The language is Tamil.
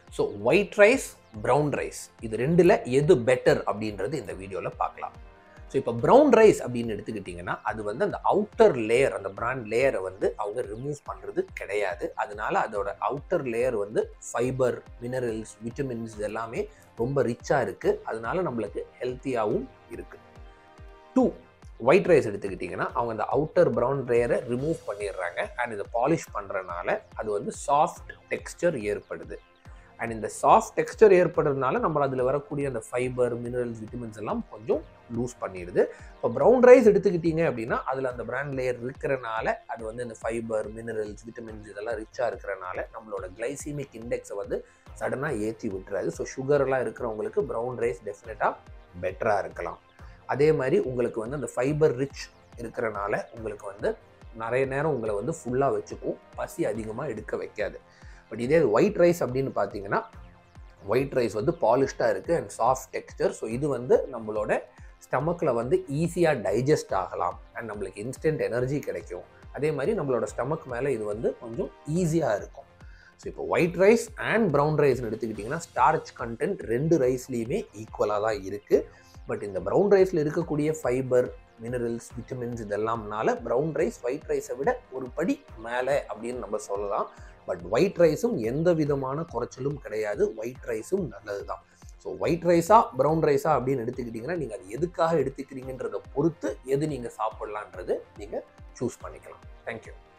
so white rice brown rice இது ரெண்டில் எது பெட்டர் அப்படின்றது இந்த வீடியோவில் பார்க்கலாம் ஸோ இப்போ ப்ரௌன் ரைஸ் அப்படின்னு எடுத்துக்கிட்டிங்கன்னா அது வந்து அந்த அவுட்டர் லேயர் அந்த பிராண்ட் லேயரை வந்து அவங்க ரிமூவ் பண்ணுறது கிடையாது அதனால அதோட அவுட்டர் லேயர் வந்து ஃபைபர் மினரல்ஸ் விட்டமின்ஸ் எல்லாமே ரொம்ப ரிச்சாக இருக்குது அதனால நம்மளுக்கு ஹெல்த்தியாகவும் இருக்குது டூ ஒயிட் ரைஸ் எடுத்துக்கிட்டிங்கன்னா அவங்க அந்த அவுட்டர் ப்ரௌன் லேயரை ரிமூவ் பண்ணிடுறாங்க அண்ட் இதை பாலிஷ் பண்ணுறனால அது வந்து சாஃப்ட் டெக்ஸ்டர் ஏற்படுது அண்ட் இந்த சாஃப்ட் டெக்ஸ்டர் ஏற்படுறதுனால நம்ம அதில் வரக்கூடிய அந்த ஃபைபர் மினரல்ஸ் விட்டமின்ஸ் எல்லாம் கொஞ்சம் லூஸ் பண்ணிடுது இப்போ ப்ரௌன் ரைஸ் எடுத்துக்கிட்டீங்க அப்படின்னா அதில் அந்த பிராண்ட் லேயர் இருக்கிறனால அது வந்து இந்த ஃபைபர் மினரல்ஸ் விட்டமின்ஸ் இதெல்லாம் ரிச்சாக இருக்கிறனால நம்மளோட கிளைசிமிக் இண்டெக்ஸை வந்து சடனாக ஏற்றி விட்டுறாது ஸோ சுகர்லாம் இருக்கிறவங்களுக்கு ப்ரௌன் ரைஸ் டெஃபினட்டாக பெட்டராக இருக்கலாம் அதே மாதிரி உங்களுக்கு வந்து அந்த ஃபைபர் ரிச் இருக்கிறனால உங்களுக்கு வந்து நிறைய நேரம் உங்களை வந்து ஃபுல்லாக வச்சுக்கும் பசி அதிகமாக எடுக்க வைக்காது பட் இதே ஒயிட் ரைஸ் அப்படின்னு பார்த்தீங்கன்னா ஒயிட் ரைஸ் வந்து பாலிஷ்டாக இருக்குது அண்ட் சாஃப்ட் டெக்ஸ்டர் ஸோ இது வந்து நம்மளோட ஸ்டமக்கில் வந்து ஈஸியாக டைஜஸ்ட் ஆகலாம் அண்ட் நம்மளுக்கு இன்ஸ்டன்ட் எனர்ஜி கிடைக்கும் அதே மாதிரி நம்மளோட ஸ்டமக் மேலே இது வந்து கொஞ்சம் ஈஸியாக இருக்கும் ஸோ இப்போ ஒயிட் ரைஸ் அண்ட் ப்ரௌன் ரைஸ்னு எடுத்துக்கிட்டிங்கன்னா ஸ்டார்ச் கண்டென்ட் ரெண்டு ரைஸ்லேயுமே ஈக்குவலாக தான் இருக்குது பட் இந்த ப்ரௌன் ரைஸில் இருக்கக்கூடிய ஃபைபர் மினரல்ஸ் விட்டமின்ஸ் இதெல்லாம்னால ப்ரௌன் ரைஸ் ஒயிட் ரைஸை விட ஒரு படி மேலே அப்படின்னு நம்ம சொல்லலாம் பட் ஒயிட் ரைஸும் எந்த விதமான குறைச்சலும் கிடையாது ஒயிட் ரைஸும் நல்லது தான் ஸோ ஒயிட் ரைஸா ப்ரௌன் ரைஸா அப்படின்னு எடுத்துக்கிட்டிங்கன்னா நீங்கள் அது எதுக்காக எடுத்துக்கிறீங்கன்றதை பொறுத்து எது நீங்கள் சாப்பிட்லான்றது நீங்கள் சூஸ் பண்ணிக்கலாம் தேங்க்யூ